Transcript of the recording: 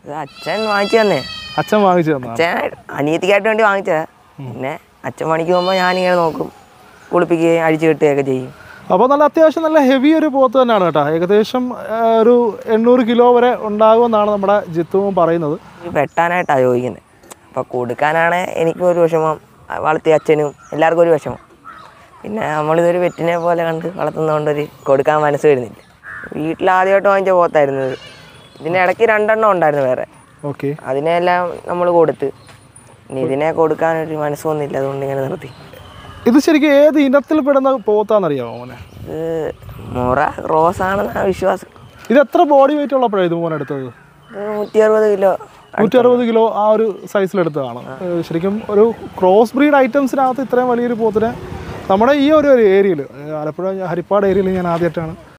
ഇത് അച്ഛൻ വാങ്ങിച്ചു തന്നെ അച്ഛൻ വാങ്ങിച്ചു തന്നാ അച്ഛൻ അനിയത്തിക്കായിട്ട് വേണ്ടി വാങ്ങിച്ചതാ പിന്നെ അച്ഛൻ പണിക്ക് പോകുമ്പോൾ ഞാനിങ്ങനെ നോക്കും കുളിപ്പിക്കുകയും അഴിച്ചു കെട്ടുകയൊക്കെ ചെയ്യും അപ്പോൾ നല്ല അത്യാവശ്യം നല്ല ഹെവി ഒരു പോത്ത് തന്നെയാണ് കേട്ടോ ഏകദേശം ആ, ഒരു എണ്ണൂറ് കിലോ വരെ ഉണ്ടാകുമെന്നാണ് നമ്മുടെ ജിത്തുവും പറയുന്നത് ഇത് വെട്ടാനായിട്ടാണ് ചോദിക്കുന്നത് അപ്പോൾ കൊടുക്കാനാണ് എനിക്കും ഒരു വിഷമം വളർത്തിയ അച്ഛനും എല്ലാവർക്കും ഒരു വിഷമം പിന്നെ നമ്മളിതൊരു വെറ്റിനെ പോലെ കണ്ട് വളർത്തുന്നതുകൊണ്ടൊരു കൊടുക്കാൻ മനസ്സ് വരുന്നില്ല വീട്ടിൽ ആദ്യമായിട്ട് വാങ്ങിച്ച പോത്തായിരുന്നു ഇത് ഇതിന് ഇടയ്ക്ക് രണ്ടെണ്ണം ഉണ്ടായിരുന്നു വേറെ ഓക്കെ അതിനെല്ലാം നമ്മൾ കൊടുത്ത് ഇനി ഇതിനെ കൊടുക്കാനൊരു മനസ്സ് വന്നില്ല അതുകൊണ്ട് ഇങ്ങനെ നിർത്തി ഇത് ശരിക്കും ഏത് ഇനത്തിൽ പെടുന്ന പോത്താണെന്നറിയാമോ മോനെ ഇത് മുറ റോസ് ആണെന്നാണ് വിശ്വാസം ഇത് എത്ര ബോഡി വെയിറ്റ് ഉള്ളപ്പോഴാണ് ഇത് മോൻ എടുത്തത് ഇത് നൂറ്റി അറുപത് കിലോ നൂറ്റി അറുപത് കിലോ ആ ഒരു സൈസിലെടുത്തതാണ് ഏഹ് ശരിക്കും ഒരു ക്രോസ് ബ്രീഡ് ഐറ്റംസിനകത്ത് ഇത്രയും വലിയൊരു പോത്തിനെ നമ്മുടെ ഈ ഒരു ഏരിയയിൽ ആലപ്പുഴ ഹരിപ്പാട് ഏരിയയിൽ ഞാൻ ആദ്യമായിട്ടാണ്